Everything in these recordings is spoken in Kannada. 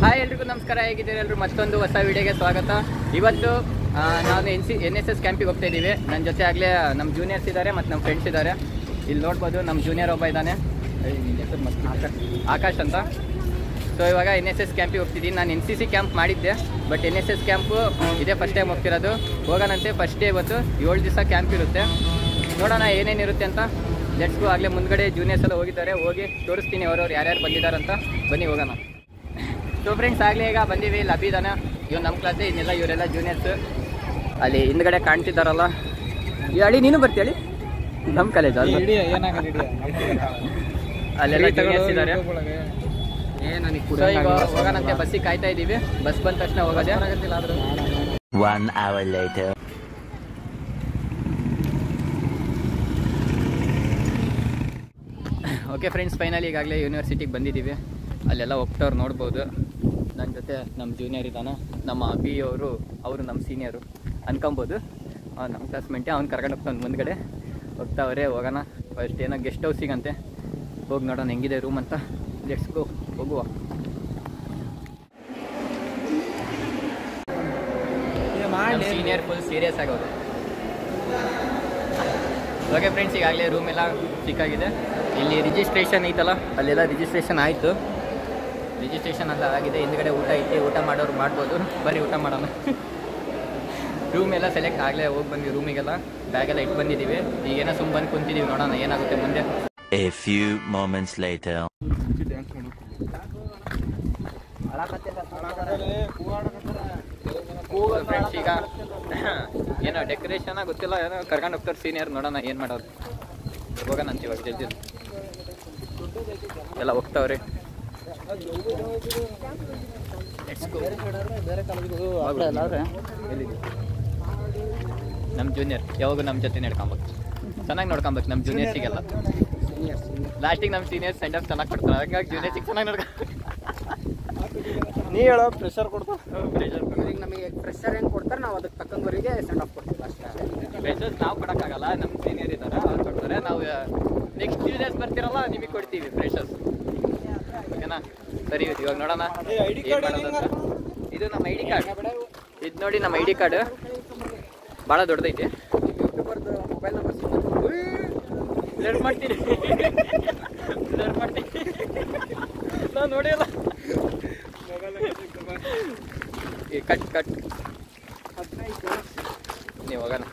ಹಾಯ್ ಎಲ್ರಿಗೂ ನಮಸ್ಕಾರ ಹೇಗಿದ್ದೀರಿ ಎಲ್ಲರೂ ಮತ್ತೊಂದು ಹೊಸ ವಿಡಿಯೋಗೆ ಸ್ವಾಗತ ಇವತ್ತು ಆ, ನಾನು N C N S S ಕ್ಯಾಂಪಿಗೆ ಹೋಗ್ತಾ ಇದ್ದೀವಿ ನನ್ನ ಜೊತೆ ಆಗಲೇ ನಮ್ಮ ಜೂನಿಯರ್ಸ್ ಇದ್ದಾರೆ ಮತ್ತು ನಮ್ಮ ಫ್ರೆಂಡ್ಸ್ ಇದ್ದಾರೆ ಇಲ್ಲಿ ನೋಡ್ಬೋದು ನಮ್ಮ ಜೂನಿಯರ್ ಒಬ್ಬ ಇದ್ದಾನೆ ಏಯ್, ನಿನ್ ಹೆಸ್ರು ಮರ್ತು- ಆಕಾಶ್ ಆಕಾಶ್ ಅಂತ ಸೊ ಇವಾಗ ಎನ್ ಎಸ್ ಎಸ್ ಕ್ಯಾಂಪಿಗೆ ಹೋಗ್ತಿದ್ದೀನಿ ನಾನು ಎನ್ ಸಿ ಸಿ ಕ್ಯಾಂಪ್ ಮಾಡಿದ್ದೆ but N S S camp ಇದೇ ಫಸ್ಟ್ ಟೈಮ್ ಹೋಗ್ತಿರೋದು ಹೋಗೋಣಂತೆ ಫಸ್ಟ್ ಡೇ ಇವತ್ತು ಏಳು ದಿವಸ ಕ್ಯಾಂಪ್ ಇರುತ್ತೆ ನೋಡೋಣ ಏನೇನಿರುತ್ತೆ ಅಂತ ಲೆಟ್ಸ್ ಗೋ ಆಗಲೇ ಮುಂದ್ಗಡೆ ಜೂನಿಯರ್ಸ್ ಎಲ್ಲ ಹೋಗಿದ್ದಾರೆ ಹೋಗಿ ತೋರಿಸ್ತೀನಿ ಅವ್ರವ್ರು ಯಾರ್ಯಾರು ಬಂದಿದ್ದಾರೆ ಅಂತ ಬನ್ನಿ ಹೋಗೋಣ ಸೊ ಫ್ರೆಂಡ್ಸ್ ಆಗಲೇ ಈಗ ಬಂದೀವಿ ಲಬಿ ಇದಾನೆ ಇವ್ ನಮ್ಮ ಕ್ಲಾಸೇ ಇನ್ನೆಲ್ಲ ಇವರೆಲ್ಲ ಜೂನಿಯರ್ಸ್ ಅಲ್ಲಿ ಹಿಂದ್ಗಡೆ ಕಾಣ್ತಿದ್ದಾರಲ್ಲ ಈ ಅಳಿ ನೀನು ಬರ್ತೀಯಳಿ ನಮ್ಮ ಕಾಲೇಜ್ ಅಲ್ಲ ಅಲ್ಲೆಲ್ಲ ಜೂನಿಯರ್ಸ್ ಇದ್ದಾರೆ ಸೊ ಈಗ ಹೋಗೋಣಂತೆ ಬಸ್ಸಿಗೆ ಕಾಯ್ತಾ ಇದ್ದೀವಿ ಬಸ್ ಬಂದ ತಕ್ಷಣ ಹೋಗೋದೆ One hour later. Okay friends finally ಈಗಾಗಲೇ ಯೂನಿವರ್ಸಿಟಿಗೆ ಬಂದಿದ್ದೀವಿ ಅಲ್ಲೆಲ್ಲ ಹೋಗ್ತವ್ರು ನೋಡ್ಬೋದು ನನ್ನ ಜೊತೆ ನಮ್ಮ ಜೂನಿಯರ್ ಇದ್ದಾನೆ ನಮ್ಮ ಅಭಿ ಅವರು ಅವರು ನಮ್ಮ ಸೀನಿಯರು ಅನ್ಕೊಬೋದು ಅವ್ನು ನಮ್ಮ ಕ್ಲಾಸ್ಮೇಟೆ ಅವ್ನು ಕರ್ಕೊಂಡು ಹೋಗ್ತಾನೆ ಮುಂದ್ಗಡೆ ಹೋಗ್ತಾವ್ರೆ ಹೋಗೋಣ ಫಸ್ಟ್ ಏನೋ ಗೆಸ್ಟ್ ಹೌಸ್ ಸಿಗಂತೆ ಹೋಗಿ ನೋಡೋಣ ಹೆಂಗಿದೆ ರೂಮ್ ಅಂತ ಲೆಟ್ಸ್ ಗೋ ಹೋಗುವ ಸೀನಿಯರ್ ಫುಲ್ ಸೀರಿಯಸ್ ಆಗೋದು ಓಕೆ ಫ್ರೆಂಡ್ಸ್ ಈಗಾಗಲೇ ರೂಮ್ ಎಲ್ಲ ಸಿಕ್ಕಾಗಿದೆ ಇಲ್ಲಿ ರಿಜಿಸ್ಟ್ರೇಷನ್ ಐತಲ್ಲ ಅಲ್ಲೆಲ್ಲ ರಿಜಿಸ್ಟ್ರೇಷನ್ ಆಯಿತು ರಿಜಿಸ್ಟ್ರೇಷನ್ ಎಲ್ಲ ಆಗಿದೆ ಹಿಂದ್ಗಡೆ ಊಟ ಐತೆ ಊಟ ಮಾಡೋರು ಮಾಡ್ಬೋದು ಬರೀ ಊಟ ಮಾಡೋಣ ರೂಮ್ ಎಲ್ಲ ಸೆಲೆಕ್ಟ್ ಆಗಲೇ ಹೋಗಿ ಬಂದ್ವಿ ರೂಮಿಗೆಲ್ಲ ಬ್ಯಾಗೆಲ್ಲ ಇಟ್ಟು ಬಂದಿದ್ದೀವಿ ಈಗೇನೋ ಸುಮ್ಮ ಬಂದು ಕುಂತಿದ್ದೀವಿ ನೋಡೋಣ ಏನಾಗುತ್ತೆ ಮುಂದೆ A few moments later. Friends ಈಗ ಏನೋ ಡೆಕೋರೇಷನ್ ಗೊತ್ತಿಲ್ಲ ಏನೋ ಕರ್ಕೊಂಡು ಹೋಗ್ತಾರೆ ಸೀನಿಯರ್ ನೋಡೋಣ ಏನು ಮಾಡೋದು ಹೋಗೋಣ ಅಂತ ಇವಾಗ ಜಲ್ದಿ ಎಲ್ಲ ಹೋಗ್ತಾವ್ರೆ ನಮ್ಮ ಜೂನಿಯರ್ ಯಾವಾಗೂ ನಮ್ಮ ಜೊತೆ ನಡ್ಕೊಬೇಕು ಚೆನ್ನಾಗಿ ನೋಡ್ಕೊಬೇಕು ನಮ್ಮ ಜೂನಿಯರ್ಸಿಗೆಲ್ಲ ಲಾಸ್ಟಿಗೆ ನಮ್ಮ ಸೀನಿಯರ್ಸ್ ಸೆಂಡ್ ಆಫ್ ಚೆನ್ನಾಗಿ ಕೊಡ್ತಾರೆ ಹಾಗಾಗಿ ಜೂನಿಯರ್ಸಿಗೆ ಚೆನ್ನಾಗಿ ನೋಡ್ಕೊ ನೀ ಹೇಳೋ ಪ್ರೆಷರ್ ಕೊಡ್ತಾ ಪ್ರೆಷರ್ ಈಗ ನಮಗೆ ಪ್ರೆಷರ್ ಹೆಂಗ್ ಕೊಡ್ತಾರೆ ನಾವು ಅದಕ್ಕೆ ತಕ್ಕಂಗವರಿಗೆ ಸೆಂಡ್ ಆಫ್ ಕೊಡ್ತೀವಿ ಅಷ್ಟೇ ಫ್ರೆಶರ್ಸ್ ನಾವು ಕೊಡೋಕ್ಕಾಗಲ್ಲ ನಮ್ಮ ಸೀನಿಯರ್ ಇದ್ದಾರೆ ಅವ್ರು ಕೊಡ್ತಾರೆ ನಾವು ನೆಕ್ಸ್ಟ್ ಜೂನಿಯರ್ಸ್ ಬರ್ತಿರಲ್ಲ ನಿಮಗೆ ಕೊಡ್ತೀವಿ ಫ್ರೆಶರ್ಸ್ ಓಕೆನಾ ಸರಿ ಇವಾಗ ನೋಡೋಣ ಏ, ID ಏನ್ card ಮಾಡೋದು ಹೆಂಗ್ ಅಂತ. ಇದು ನಮ್ಮ ಐ ಡಿ ಕಾರ್ಡ್ ಇದು ನೋಡಿ ನಮ್ಮ ಐ ಡಿ ಕಾರ್ಡ್ ಭಾಳ ದೊಡ್ಡದೈತಿ ಯೂಟ್ಯೂಬರ್ದು ಮೊಬೈಲ್ ನಂಬರ್ ಬ್ಲರ್ ಮಾಡ್ತೀನಿ ಬ್ಲರ್ ಮಾಡ್ತೀನಿ ನಾವು ನೋಡಿಲ್ಲ ಈ ಕಟ್ ಕಟ್ ನೀವು ಹೋಗೋಣ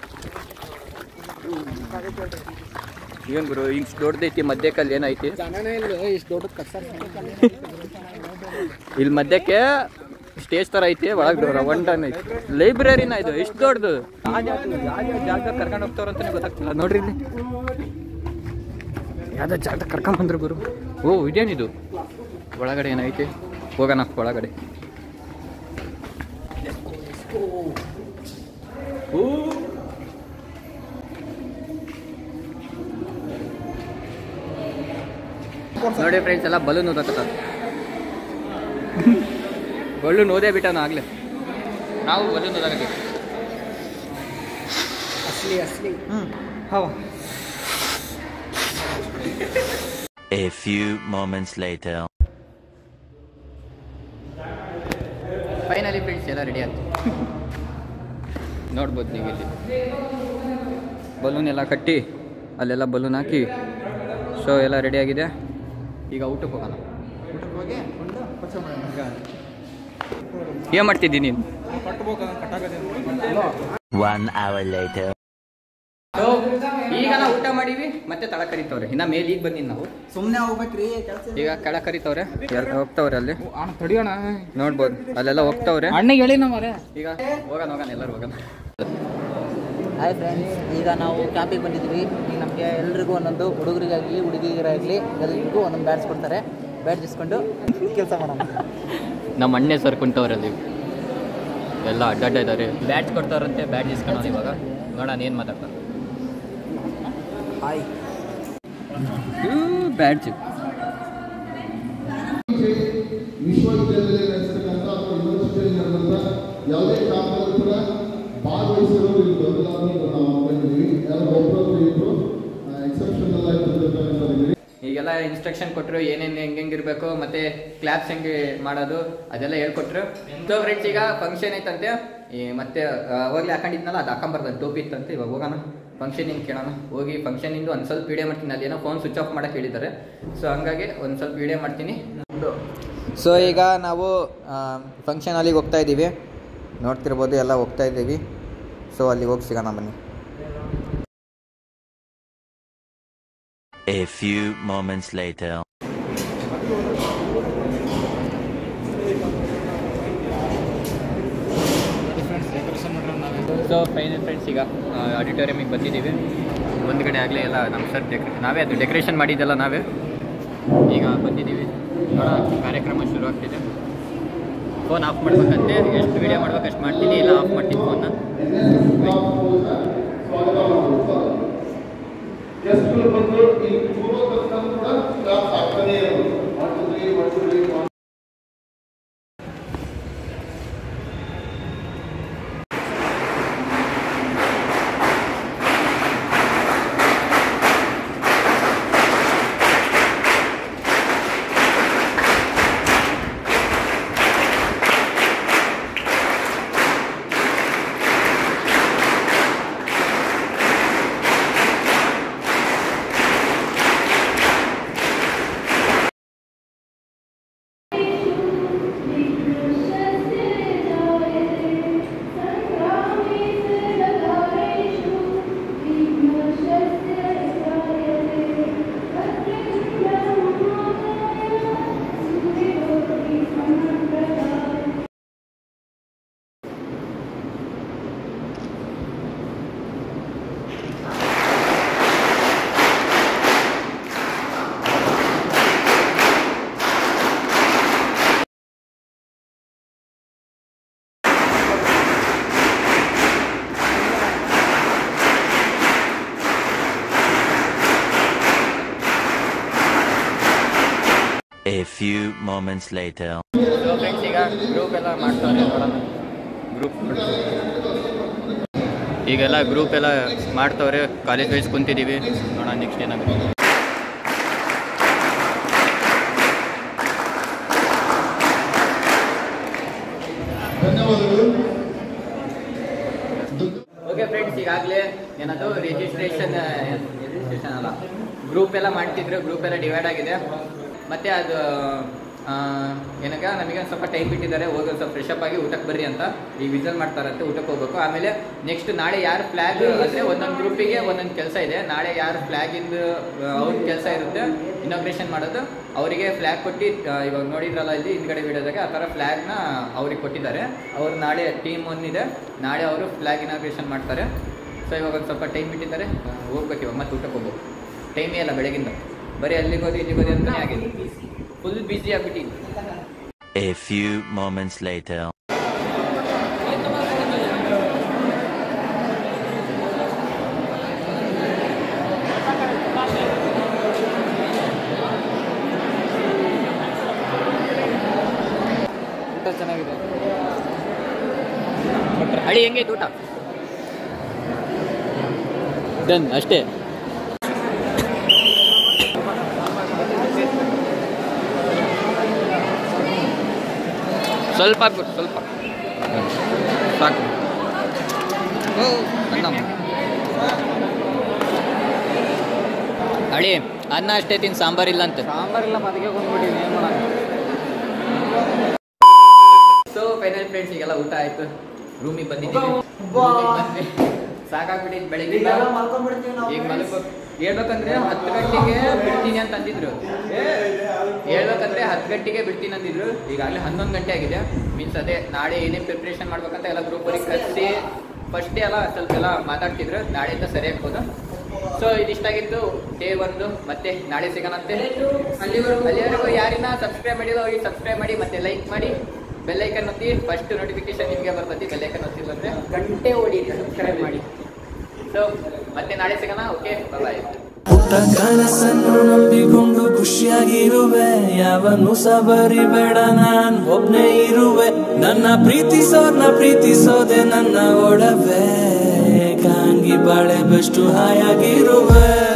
ಏನು ಗುರು ಹಿಂಗೆ ದೊಡ್ಡದೈತಿ ಮಧ್ಯಕ್ಕಲ್ಲಿ ಏನೈತಿ ಜನನೇ ಇಲ್ಲ ಇಷ್ಟು ದೊಡ್ಡದು ಕಟ್ಸಾರ ಇಲ್ಲಿ ಮಧ್ಯಕ್ಕೆ ಸ್ಟೇಜ್ ಥರ ಐತಿ ಒಳಗೆ ಒನ್ ಟನ್ ಐತಿ ಲೈಬ್ರರಿನ ಇದು ಎಷ್ಟು ದೊಡ್ಡದು ಯಾವ ಜಾಗ ಕರ್ಕೊಂಡು ಹೋಗ್ತಾರ ಅಂತಾನೆ ಗೊತ್ತಾಗ್ತಿಲ್ಲ ನೋಡ್ರಿ ಇಲ್ಲಿ ಯಾವ್ದೋ ಜಾಗ ಕರ್ಕೊಂಡ್ ಬಂದ್ರು ಗುರು ಓ ಇದೇನಿದು ಒಳಗಡೆ ಏನೈತಿ ಹೋಗೋಣ ಒಳಗಡೆ ಓ ನೋಡಿ ಫ್ರೆಂಡ್ಸ್ ಎಲ್ಲ ಬಲೂನ್ ಓದಕತ್ತ ಬಲೂನ್ ಓದೇ ಬಿಟ್ಟಾನ ಆಗ್ಲೇ ನಾವು ಬಲೂನ್ ಓದಾಕತ್ತೀವಿ ಅಸಲಿ ಅಸಲಿ A few moments later. Finally friends ಎಲ್ಲ ರೆಡಿ ಆಯ್ತು ನೋಡ್ಬೋದು ನೀವು ಇಲ್ಲಿ ಬಲೂನ್ ಎಲ್ಲ ಕಟ್ಟಿ ಅಲ್ಲೆಲ್ಲ ಬಲೂನ್ ಹಾಕಿ ಸೊ ಎಲ್ಲ ರೆಡಿ ಆಗಿದೆ ಈಗ ಊಟಕ್ಕೆ ಹೋಗೋಣ ಏನು ಮಾಡ್ತಿದ್ದೀನಿ ನೀನು One hour later. ಸೊ ಈಗ ನಾವು ಊಟ ಮಾಡೀವಿ ಮತ್ತೆ ತಳ ಕರಿತವ್ರೆ ಇನ್ನ ಮೇಲೆ ಈಗ ಬಂದಿನಿ ನಾವು ಸುಮ್ಮನೆ ಹೋಗ್ಬೇಕ್ರಿ ಕೆಲಸ ಈಗ ಕೆಳ ಕರಿತವ್ರೆ ಎಲ್ಲ ಹೋಗ್ತವ್ರೆ ಅಲ್ಲಿ ಅಣ್ಣ ತಡಿಯೋಣ ನೋಡ್ಬೋದು ಅಲ್ಲೆಲ್ಲ ಹೋಗ್ತವ್ರೆ ಅಣ್ಣಗೆ ಹೇಳಿ ನಾವು ಈಗ ಹೋಗೋಣ ಹೋಗೋಣ ಎಲ್ಲರೂ ಹೋಗೋಣ ಹಾಯ್ ಫ್ರೆಂಡ್ಸ್ ಈಗ ನಾವು ಕ್ಯಾಂಪಿಗೆ ಬಂದಿದ್ವಿ ಈಗ ನಮಗೆ ಎಲ್ರಿಗೂ ಒಂದೊಂದು ಹುಡುಗರಿಗಾಗಲಿ ಹುಡುಗಿಯರಾಗಲಿ ಎಲ್ರಿಗೂ ಒಂದೊಂದು ಬ್ಯಾಡ್ಸ್ ಕೊಡ್ತಾರೆ ಬ್ಯಾಡ್ಜ್ ಇಸ್ಕೊಂಡು ಕೆಲಸ ಮಾಡೋಣ ನಮ್ಮ ಅಣ್ಣೆ ಸರ್ ಕುಂತವ್ರಲ್ಲಿ ಎಲ್ಲ ಅಡ್ಡಡ್ಡ ಇದ್ದಾರೆ ಬ್ಯಾಟ್ ಕೊಡ್ತಾರಂತೆ ಬ್ಯಾಟ್ ಇಸ್ಕೊಳ್ಳೋಣ ಇವಾಗ ನೋಡೋಣ ಏನು ಮಾತಾಡ್ತಾರೆ ಹಾಯ್ ಬ್ಯಾಡ್ಜ್ ವಿಶ್ವವಿದ್ಯಾಲಯದಲ್ಲಿ ನಡೆಸ್ತಕ್ಕಂಥ ಅಥವಾ ಯೂನಿವರ್ಸಿಟಿಯಲ್ಲಿ ನಡೆದಂಥ ಯಾವುದೇ ಕಾಮಗಾರಿ ಕೂಡ ಭಾಗವಹಿಸಿರೋರು ಇಲ್ಲಿ ಬಂದಿಲ್ಲ ಅಂತ ನಾವು ಅನ್ಕೊಂಡಿದ್ದೀವಿ ಯಾರೋ ಒಬ್ಬರೊಬ್ರು ಇಬ್ಬರು ಎಕ್ಸೆಪ್ಷನಲ್ ಆಗಿ ಬಂದಿರ್ತಾರೆ ಅಂತ ಹೇಳಿದ್ರಿ ಈಗ ಈಗೆಲ್ಲ ಇನ್ಸ್ಟ್ರಕ್ಷನ್ ಕೊಟ್ಟರು ಏನೇನು ಹೆಂಗೆ ಇರಬೇಕು ಮತ್ತೆ ಕ್ಲಾಪ್ಸ್ ಹೆಂಗೆ ಮಾಡೋದು ಅದೆಲ್ಲ ಹೇಳ್ಕೊಟ್ರು ಸೊ ಫ್ರೆಂಡ್ಸ್ ಈಗ ಫಂಕ್ಷನ್ ಐತಂತೆ ಈ ಮತ್ತೆ ಅವಾಗಲೇ ಹಾಕೊಂಡಿದ್ನಲ್ಲ ಅದು ಹಾಕೊಂಬರ್ದು ಟೋಪಿ ಇತ್ತಂತೆ ಇವಾಗ ಹೋಗೋಣ ಫಂಕ್ಷನ್ ಹಿಂಗೆ ಕೇಳೋಣ ಹೋಗಿ ಫಂಕ್ಷನ್ ಇಂದು ಒಂದು ಸ್ವಲ್ಪ ವಿಡಿಯೋ ಮಾಡ್ತೀನಿ ಅಲ್ಲಿ ಏನೋ ಫೋನ್ ಸ್ವಿಚ್ ಆಫ್ ಮಾಡಕ್ಕೆ ಹೇಳಿದ್ದಾರೆ ಸೊ ಹಂಗಾಗಿ ಒಂದು ಸ್ವಲ್ಪ ವಿಡಿಯೋ ಮಾಡ್ತೀನಿ ಸೊ ಈಗ ನಾವು ಫಂಕ್ಷನ್ ಅಲ್ಲಿಗೆ ಹೋಗ್ತಾ ಇದ್ದೀವಿ ನೋಡ್ತಿರ್ಬೋದು ಎಲ್ಲ ಹೋಗ್ತಾ ಇದ್ದೀವಿ ಸೊ ಅಲ್ಲಿಗೆ ಹೋಗಿ ಸಿಗೋಣ ಬನ್ನಿ A few moments later. So final friends ಈಗ ಆಡಿಟೋರಿಯಮಿಗೆ ಬಂದಿದ್ದೀವಿ ಒಂದು ಕಡೆ ಆಗಲೇ ಎಲ್ಲ ನಮ್ಮ ಸರ್ ಡೆಕ್ ನಾವೇ ಅದು ಡೆಕೋರೇಷನ್ ಮಾಡಿದ್ದೆಲ್ಲ ನಾವೇ ಈಗ ಬಂದಿದ್ದೀವಿ ನೋಡೋಣ ಕಾರ್ಯಕ್ರಮ ಶುರು ಆಗ್ತಿದೆ ಫೋನ್ ಆಫ್ ಮಾಡ್ಬೇಕಂತೆ ಎಷ್ಟು ವಿಡಿಯೋ ಮಾಡ್ಬೇಕು ಅಷ್ಟು ಮಾಡ್ತೀನಿ ಇಲ್ಲ ಆಫ್ ಮಾಡ್ತೀನಿ ಫೋನ್ನ ಗೆಸ್ಟ್ಗಳು ಬಂದು ಇಲ್ಲಿ ಕೂರೋ ತನಕ ಕೂಡ ಕ್ಲಾಸ್ ಆಗ್ತಾನೆ ಇರೋದು one two three one two three one A few moments later. So friends ಈಗ ಗ್ರೂಪ್ ಎಲ್ಲ ಮಾಡ್ತಾರೆ ನೋಡೋಣ ಗ್ರೂಪ್ ಈಗೆಲ್ಲ ಗ್ರೂಪ್ ಎಲ್ಲ ಮಾಡ್ತವ್ರೆ ಕಾಲೇಜ್ ವೈಸ್ ಕುಂತಿದ್ದೀವಿ ನೋಡೋಣ ನೆಕ್ಸ್ಟ್ ಏನಾಗುತ್ತೆ ಧನ್ಯವಾದಗಳು ಓಕೆ ಫ್ರೆಂಡ್ಸ್ ಈಗಾಗಲೇ ಏನದು ರಿಜಿಸ್ಟ್ರೇಷನ್ ರಿಜಿಸ್ಟ್ರೇಷನ್ ಅಲ್ಲ ಗ್ರೂಪ್ ಎಲ್ಲ ಮಾಡ್ತಿದ್ರು ಗ್ರೂಪ್ ಎಲ್ಲ ಡಿವೈಡ್ ಆಗಿದೆ ಮತ್ತೆ ಅದು ಆ, ಏನಗ ನಮಗೆ ಒಂದು ಸ್ವಲ್ಪ ಟೈಮ್ ಬಿಟ್ಟಿದ್ದಾರೆ ಹೋಗಿ ಒಂದು ಸ್ವಲ್ಪ ಫ್ರೆಶ್ ಅಪ್ ಆಗಿ ಊಟಕ್ಕೆ ಬರ್ರಿ ಅಂತ ಈಗ ವಿಸಲ್ ಮಾಡ್ತಾರಂತೆ ಊಟಕ್ಕೆ ಹೋಗ್ಬೇಕು ಆಮೇಲೆ ನೆಕ್ಸ್ಟ್ ನಾಳೆ ಯಾರು ಫ್ಲಾಗ್ ಅಂದರೆ ಒಂದೊಂದು ಗ್ರೂಪಿಗೆ ಒಂದೊಂದು ಕೆಲಸ ಇದೆ ನಾಳೆ ಯಾರು ಫ್ಲಾಗಿಂದು ಅವ್ರ ಕೆಲಸ ಇರುತ್ತೆ ಇನಾಗ್ರೇಷನ್ ಮಾಡೋದು ಅವರಿಗೆ ಫ್ಲಾಗ್ ಕೊಟ್ಟು ಆ, ಇವಾಗ ನೋಡಿದ್ರಲ್ಲ ಇಲ್ಲಿ ಹಿಂದ್ಗಡೆ ವಿಡಿಯೋದಾಗ ಆ ಥರ ಫ್ಲಾಗ್ನ ಅವ್ರಿಗೆ ಕೊಟ್ಟಿದ್ದಾರೆ ಅವ್ರು ನಾಳೆ ಟೀಮ್ ಒನ್ ಇದೆ ನಾಳೆ ಅವರು ಫ್ಲಾಗ್ ಇನಾಗ್ರೇಷನ್ ಮಾಡ್ತಾರೆ ಸೊ ಇವಾಗ ಒಂದು ಸ್ವಲ್ಪ ಟೈಮ್ ಬಿಟ್ಟಿದ್ದಾರೆ ಆ, ಹೋಗ್ಬೇಕು ಇವಾಗ ಮತ್ತೆ ಊಟಕ್ಕೆ ಹೋಗ್ಬೇಕು ಟೈಮೇ ಇಲ್ಲ ಬೆಳಗಿಂದ ಬರೀ ಅಲ್ಲಿಗೆ ಹೋದಿ ಇಲ್ಲಿಗೆ ಹೋದಿ ಅಂತಲೇ ಆಗಿದೆ ಫುಲ್ ಬ್ಯುಸಿ ಆಗ್ಬಿಟ್ಟಿದ್ದೀನಿ A few moments later. ಊಟ ಚೆನ್ನಾಗಿದೆ ಅಡಿ ಹೆಂಗೈತೆ ಊಟ ಡನ್ ಅಷ್ಟೇ ಸ್ವಲ್ಪ ಹಾಕ್ಬಿಟ್ಟು ಸ್ವಲ್ಪ ಸಾಕು ಓ, ಅನ್ನ ಅಡಿ ಅನ್ನ ಅಷ್ಟೇ ತಿನ್ ಸಾಂಬಾರಿಲ್ಲ ಅಂತ ಸಾಂಬಾರಿಲ್ಲ ಮದಿಗೆ ಬಂದ್ಬಿಟ್ಟಿವಿ ಏನು ಮಾಡೋಣ ಸೊ ಫೈನಲ್ ಫ್ರೆಂಡ್ಸ್ ಈಗೆಲ್ಲ ಊಟ ಆಯ್ತು ರೂಮಿಗೆ ಬಂದಿದ್ದೀವಿ ರೂಮಿಗ್ ಬಂದ್ವಿ. ಸಾಕಾಗ್ಬಿಟ್ಟಿತ್ತು ಬೆಳಿಗ್ಗೆ ಈಗ ಮಲಗಬೇಕು ಹೇಳ್ಬೇಕಂದ್ರೆ ಹತ್ತು ಗಂಟೆಗೆ ಬಿಡ್ತೀನಿ ಅಂತ ಅಂದಿದ್ರು ಹೇಳ್ಬೇಕಂದ್ರೆ ಹತ್ತು ಗಂಟೆಗೆ ಬಿಡ್ತೀನಿ ಅಂದಿದ್ರು ಈಗಾಗಲೇ ಹನ್ನೊಂದು ಗಂಟೆ ಆಗಿದೆ ಮೀನ್ಸ್ ಅದೇ ನಾಳೆ ಏನೇ ಪ್ರಿಪ್ರೇಷನ್ ಮಾಡ್ಬೇಕಂತ ಎಲ್ಲ ಗ್ರೂಪ್ ಅವ್ರಿಗೆ ಕರೆಸಿ ಫಸ್ಟೇ ಎಲ್ಲ ಸ್ವಲ್ಪ ಎಲ್ಲ ಮಾತಾಡ್ತಿದ್ರು ನಾಳೆಯಿಂದ ಸರಿ ಆಗ್ಬೋದು ಸೊ ಇದಿಷ್ಟಾಗಿತ್ತು ಡೇ ಒಂದು ಮತ್ತೆ ನಾಳೆ ಸಿಗೋಣಂತೆ ಅಲ್ಲಿವರೆಗೂ ಅಲ್ಲಿವರೆಗೂ ಯಾರಿನ ಸಬ್ಸ್ಕ್ರೈಬ್ ಮಾಡಿಲ್ಲ ಹೋಗಿ ಸಬ್ಸ್ಕ್ರೈಬ್ ಮಾಡಿ ಮತ್ತೆ ಲೈಕ್ ಮಾಡಿ ಬೆಲ್ಲೈಕನ್ ಒತ್ತಿ ಫಸ್ಟ್ ನೋಟಿಫಿಕೇಶನ್ ನಿಮಗೆ ಬರ್ತೈತಿ ಬೆಲ್ಲೈಕನ್ ಒತ್ತಿಲ್ಲಂದ್ರೆ ಗಂಟೆ ಓಡಿ ಸಬ್ಸ್ಕ್ರೈಬ್ ಮಾಡಿ ಸೊ ಮತ್ತೆ ನಾಳೆ ಸಿಗೋಣ ಓಕೆ ಬಾಯ್ ಪುಟ್ಟ ಕನಸನ್ನು ನಂಬಿಕೊಂಡು ಖುಷಿಯಾಗಿರುವೆ ಯಾವನು ಸಬರಿಬೇಡ ನಾನ್ ಒಬ್ನೇ ಇರುವೆ ನನ್ನ ಪ್ರೀತಿಸೋರ್ನ ಪ್ರೀತಿಸೋದೆ ನನ್ನ ಒಡವೆ ಕಾಂಗಿ ಬಾಳೆ ಬೆಷ್ಟು ಹಾಯಾಗಿರುವೆ